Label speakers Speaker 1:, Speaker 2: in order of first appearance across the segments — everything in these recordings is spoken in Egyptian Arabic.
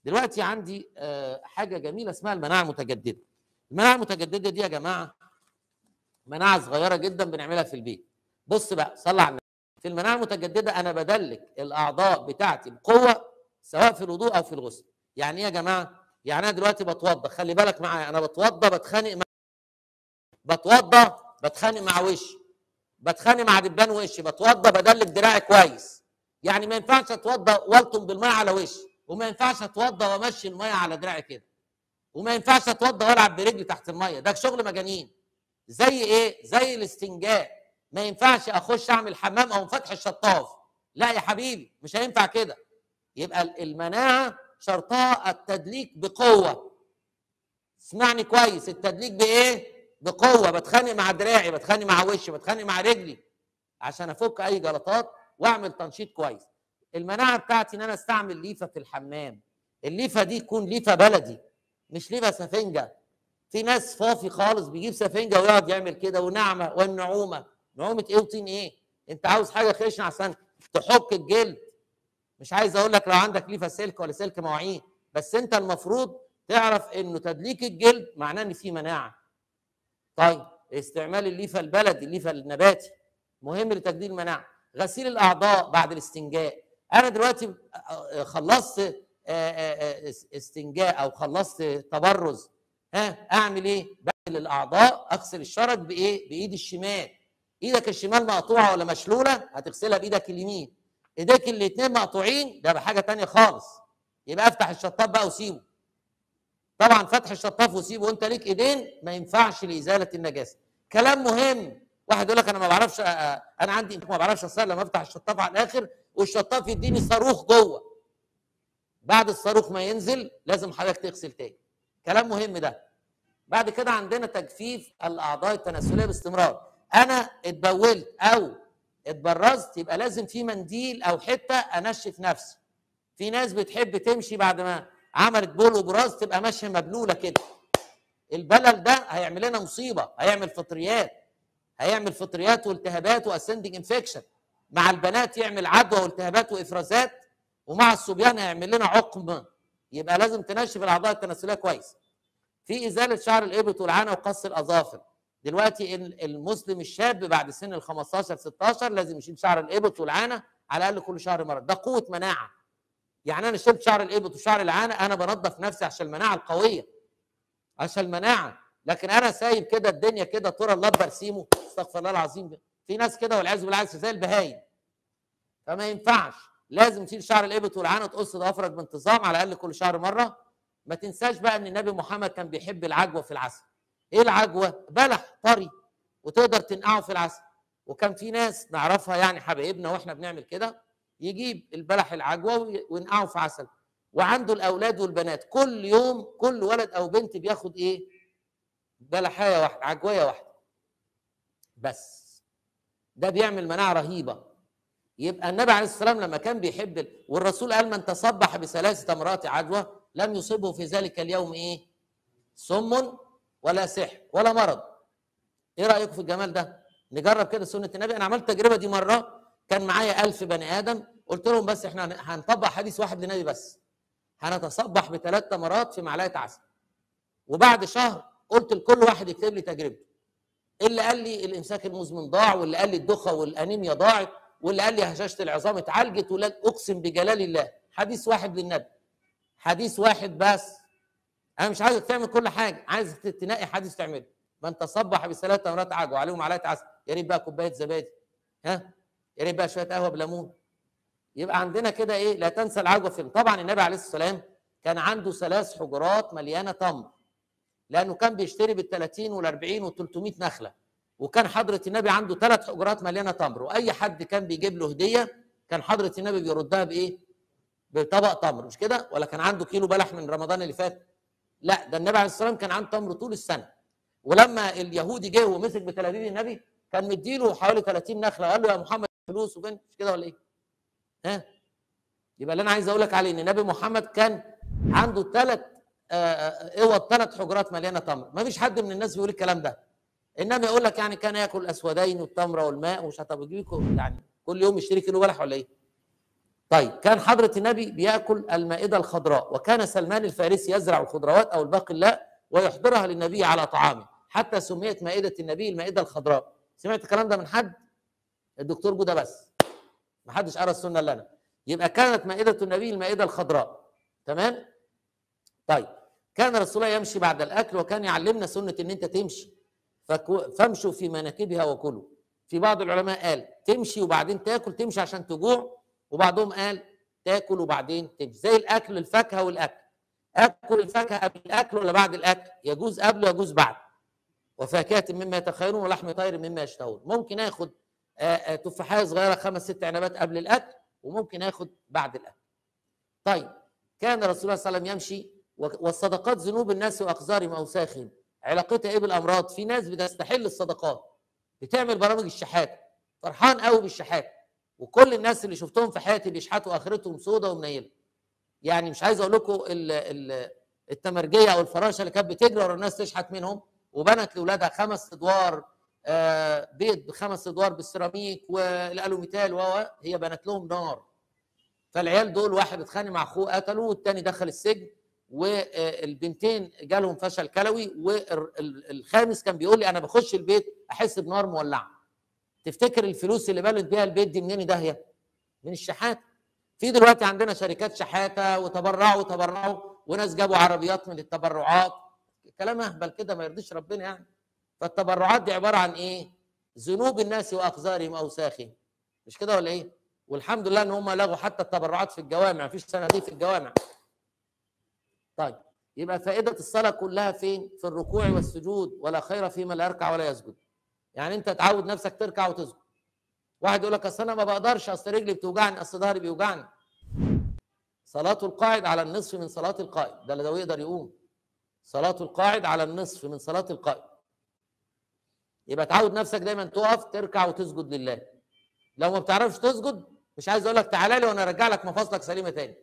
Speaker 1: دلوقتي عندي آه، حاجه جميله اسمها المناعه المتجدده المناعه المتجدده دي يا جماعه مناعه صغيره جدا بنعملها في البيت بص بقى صلى على النبي في المناعه المتجدده انا بدلك الاعضاء بتاعتي بقوه سواء في الوضوء او في الغسل يعني ايه يا جماعه يعني انا دلوقتي بتوضى خلي بالك معايا انا بتوضى بتخانق مع بتوضى بتخانق مع وشي بتخانق مع دبان وشي بتوضى بدلك دراعي كويس يعني ما ينفعش اتوضى والطم بالميه على وشي وما ينفعش اتوضى وامشي الميه على دراعي كده وما ينفعش اتوضى والعب برجلي تحت الميه ده شغل مجانين زي ايه زي الاستنجاء ما ينفعش اخش اعمل حمام او فتح الشطاف لا يا حبيبي مش هينفع كده يبقى المناعه شرطها التدليك بقوه اسمعني كويس التدليك بايه بقوه بتخانق مع دراعي بتخانق مع وشي بتخانق مع رجلي عشان افك اي جلطات واعمل تنشيط كويس المناعه بتاعتي ان انا استعمل ليفه في الحمام الليفه دي تكون ليفه بلدي مش ليفه سفنجه في ناس فافي خالص بيجيب سفنجه ويقعد يعمل كده ونعمه والنعومه نعومه ايه وطين ايه انت عاوز حاجه خشنه عشان تحك الجلد مش عايز اقول لك لو عندك ليفه سلك ولا سلك مواعين بس انت المفروض تعرف انه تدليك الجلد معناه ان في مناعه طيب استعمال الليفه البلدي الليفه النباتي مهم لتجديد المناعه غسيل الاعضاء بعد الاستنجاء انا دلوقتي خلصت استنجاء او خلصت تبرز ها اعمل ايه بغسل الاعضاء اغسل الشرج بايه بايدي الشمال ايدك الشمال مقطوعه ولا مشلوله هتغسلها بايدك اليمين ايديك الاثنين مقطوعين ده بحاجه تانية خالص يبقى افتح الشطاف بقى وسيبه طبعا فتح الشطاف وسيبه وانت ليك ايدين ما ينفعش لازاله النجاسه كلام مهم واحد يقول لك انا ما بعرفش انا عندي ما بعرفش اصلي لما افتح الشطاف على الاخر والشطاف يديني صاروخ جوه بعد الصاروخ ما ينزل لازم حضرتك تغسل تاني كلام مهم ده بعد كده عندنا تجفيف الاعضاء التناسليه باستمرار انا اتبولت او اتبرزت يبقى لازم في منديل او حته انشف نفسي في ناس بتحب تمشي بعد ما عملت بول وبراز تبقى ماشيه مبلوله كده البلل ده هيعمل لنا مصيبه هيعمل فطريات هيعمل فطريات والتهابات واسندنج انفكشن مع البنات يعمل عدوى والتهابات وافرازات ومع الصبيان هيعمل لنا عقم يبقى لازم تنشف الاعضاء التناسليه كويس في ازاله شعر الابط والعانه وقص الاظافر دلوقتي المسلم الشاب بعد سن ال 15 16 لازم يشيل شعر الابط والعانه على الاقل كل شهر مره ده قوه مناعه يعني انا شلت شعر الابط وشعر العانه انا بنظف نفسي عشان المناعه القويه عشان المناعه لكن انا سايب كده الدنيا كده ترى الله برسيمه استغفر الله العظيم في ناس كده والعياذ بالله زي البهايم فما ينفعش لازم تشيل شعر الابط والعانه وتقص ضوافرك بانتظام على الاقل كل شهر مره ما تنساش بقى ان النبي محمد كان بيحب العجوه في العسل ايه العجوه بلح طري وتقدر تنقعه في العسل وكان في ناس نعرفها يعني حبايبنا واحنا بنعمل كده يجيب البلح العجوه وينقعه في عسل وعنده الاولاد والبنات كل يوم كل ولد او بنت بياخد ايه بلحايه واحده عجويه واحده بس ده بيعمل مناعه رهيبه يبقى النبي عليه الصلاه والسلام لما كان بيحب ال... والرسول قال من تصبح بثلاث تمرات عجوه لم يصبه في ذلك اليوم ايه سم ولا سحر ولا مرض ايه رايكم في الجمال ده نجرب كده سنه النبي انا عملت التجربه دي مره كان معايا ألف بني ادم قلت لهم بس احنا هنطبق حديث واحد للنبي بس هنتصبح بثلاث تمرات في معلقه عسل وبعد شهر قلت لكل واحد يكتب لي تجربته اللي قال لي الامساك المزمن ضاع واللي قال لي الدخه والانيميا ضاعت واللي قال لي هشاشه العظام اتعالجت ولا اقسم بجلال الله حديث واحد للنبي حديث واحد بس انا مش عايزك تعمل كل حاجه عايزك تنقي حديث تعمله من تصبح بثلاث تمرات عجوه عليهم معلقه عسل يا ريت بقى كوبايه زبادي ها يا ريت بقى شويه قهوه بليمون يبقى عندنا كده ايه لا تنسى العجوه في طبعا النبي عليه الصلاه والسلام كان عنده ثلاث حجرات مليانه تمر لانه كان بيشتري بال 30 وال 40 وال 300 نخله وكان حضره النبي عنده ثلاث حجرات مليانه تمر واي حد كان بيجيب له هديه كان حضره النبي بيردها بايه؟ بطبق تمر مش كده؟ ولا كان عنده كيلو بلح من رمضان اللي فات؟ لا ده النبي عليه الصلاه والسلام كان عنده تمر طول السنه ولما اليهودي جه ومسك بتلابيب النبي كان مديله حوالي 30 نخله وقال له يا محمد فلوس وكان مش كده ولا ايه؟ ها؟ يبقى اللي انا عايز اقول لك عليه ان النبي محمد كان عنده ثلاث اوض ثلاث حجرات مليانه تمر ما فيش حد من الناس بيقول الكلام ده انما يقول لك يعني كان ياكل الاسودين والتمره والماء ومش طب يعني كل يوم يشتري كيلو بلح ولا ايه؟ طيب كان حضرة النبي بياكل المائدة الخضراء وكان سلمان الفارسي يزرع الخضروات أو الباقلاء ويحضرها للنبي على طعامه حتى سميت مائدة النبي المائدة الخضراء سمعت الكلام ده من حد الدكتور جودة بس ما حدش قرا السنة الا انا يبقى كانت مائدة النبي المائدة الخضراء تمام طيب كان رسول الله يمشي بعد الاكل وكان يعلمنا سنة ان انت تمشي فكو- فامشوا في مناكبها وكلوا في بعض العلماء قال تمشي وبعدين تاكل تمشي عشان تجوع وبعضهم قال تاكل وبعدين تمشي زي الاكل الفاكهه والاكل اكل الفاكهه قبل الاكل ولا بعد الاكل يجوز قبل ويجوز بعد وفاكهه مما يتخيرون ولحم طير مما يشتهون ممكن اخد آه، آه، تفاحيه صغيره خمس ست عنبات قبل الاكل وممكن اخد بعد الاكل طيب كان رسول الله صلى الله عليه وسلم يمشي و- والصدقات ذنوب الناس واقذارهم اوساخهم علاقتها ايه بالامراض في ناس بتستحل الصدقات بتعمل برامج الشحات فرحان قوي بالشحات وكل الناس اللي شفتهم في حياتي بيشحتوا اخرتهم سودة ومنيله يعني مش عايز اقول لكم ال- ال- التمرجيه او الفراشه اللي كانت بتجري ورا الناس تشحت منهم وبنت لاولادها خمس ادوار آه، بيت بخمس ادوار بالسيراميك والالوميتال و و- هي بنت لهم نار فالعيال دول واحد اتخانق مع اخوه قتله والتاني دخل السجن والبنتين جالهم فشل كلوي والخامس كان بيقول لي انا بخش البيت احس بنار مولعه تفتكر الفلوس اللي بلد بيها البيت دي منين داهيه من الشحات في دلوقتي عندنا شركات شحاته وتبرعوا وتبرعوا وناس جابوا عربيات من التبرعات كلام اهبل كده ما يرضيش ربنا يعني فالتبرعات دي عباره عن ايه ذنوب الناس واقذارهم اوساخهم مش كده ولا ايه والحمد لله ان هم لغوا حتى التبرعات في الجوامع مفيش صناديق في الجوامع طيب يبقى فائده الصلاه كلها فين في الركوع والسجود ولا خير فيما لا يركع ولا يسجد يعني انت تعود نفسك تركع وتسجد واحد يقول لك اصل انا ما بقدرش اصل رجلي بتوجعني اصل ظهري بيوجعني صلاة القاعد على النصف من صلاة القائم ده اللي لو يقدر يقوم صلاة القاعد على النصف من صلاة القائم يبقى تعود نفسك دايما تقف تركع وتسجد لله لو ما بتعرفش تسجد مش عايز اقول لك تعالى لي وانا ارجع لك مفاصلك سليمه تاني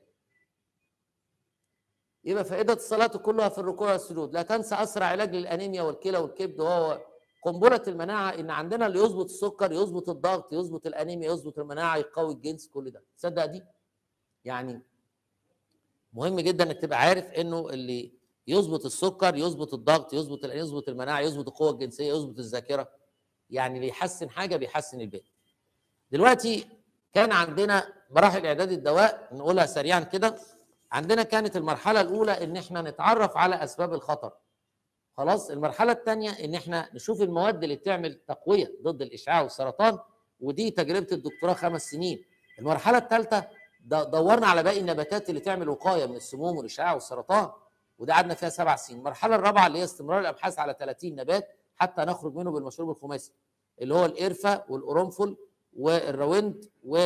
Speaker 1: يبقى فائده الصلاه كلها في الركوع والسجود لا تنسى اسرع علاج للانيميا والكلى والكبد وهو قنبله المناعه ان عندنا اللي يظبط السكر يظبط الضغط يظبط الانيميا يظبط المناعه يقوي الجنس كل ده تصدق دي يعني مهم جدا انك تبقى عارف انه اللي يظبط السكر يظبط الضغط يظبط الأنيميا، يظبط المناعه يظبط القوه الجنسيه يظبط الذاكره يعني اللي يحسن حاجه بيحسن الباقي دلوقتي كان عندنا مراحل اعداد الدواء نقولها سريعا كده عندنا كانت المرحله الاولى ان احنا نتعرف على اسباب الخطر خلاص المرحله الثانيه ان احنا نشوف المواد اللي بتعمل تقويه ضد الاشعاع والسرطان ودي تجربه الدكتوراه خمس سنين المرحله الثالثه دورنا على باقي النباتات اللي تعمل وقايه من السموم والاشعاع والسرطان وده قعدنا فيها سبع سنين المرحله الرابعه اللي هي استمرار الابحاث على 30 نبات حتى نخرج منه بالمشروب الخماسي اللي هو القرفه والقرنفل والراوند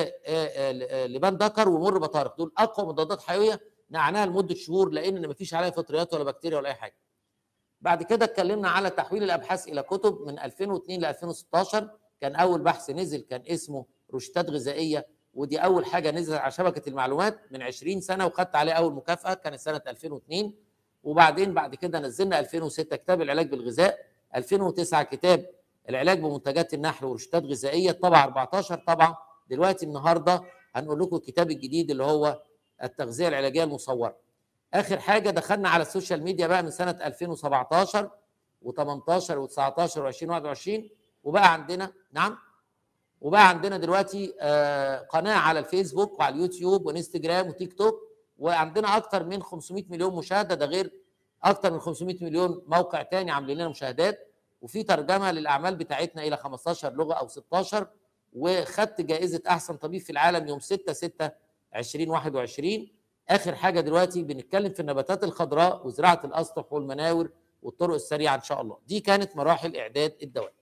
Speaker 1: ولبان دكر ومر بطارق دول اقوى مضادات حيويه نعناها لمده شهور لان ما فيش عليها فطريات ولا بكتيريا ولا اي حاجه. بعد كده اتكلمنا على تحويل الابحاث الى كتب من 2002 ل 2016 كان اول بحث نزل كان اسمه روشتات غذائيه ودي اول حاجه نزلت على شبكه المعلومات من 20 سنه وخدت عليه اول مكافاه كانت سنه 2002 وبعدين بعد كده نزلنا 2006 كتاب العلاج بالغذاء 2009 كتاب العلاج بمنتجات النحل وروشتات غذائيه طبعا 14 طبعا دلوقتي النهارده هنقول لكم الكتاب الجديد اللي هو التغذيه العلاجيه المصوره اخر حاجه دخلنا على السوشيال ميديا بقى من سنه 2017 و18 و19 و20 و21 وبقى عندنا نعم وبقى عندنا دلوقتي آه قناه على الفيسبوك وعلى اليوتيوب وانستجرام وتيك توك وعندنا اكتر من 500 مليون مشاهده ده غير اكتر من 500 مليون موقع تاني عاملين لنا مشاهدات وفي ترجمه للاعمال بتاعتنا الى 15 لغه او 16 وخدت جائزه احسن طبيب في العالم يوم 6 6 2021 اخر حاجه دلوقتي بنتكلم في النباتات الخضراء وزراعه الاسطح والمناور والطرق السريعه ان شاء الله دي كانت مراحل اعداد الدواء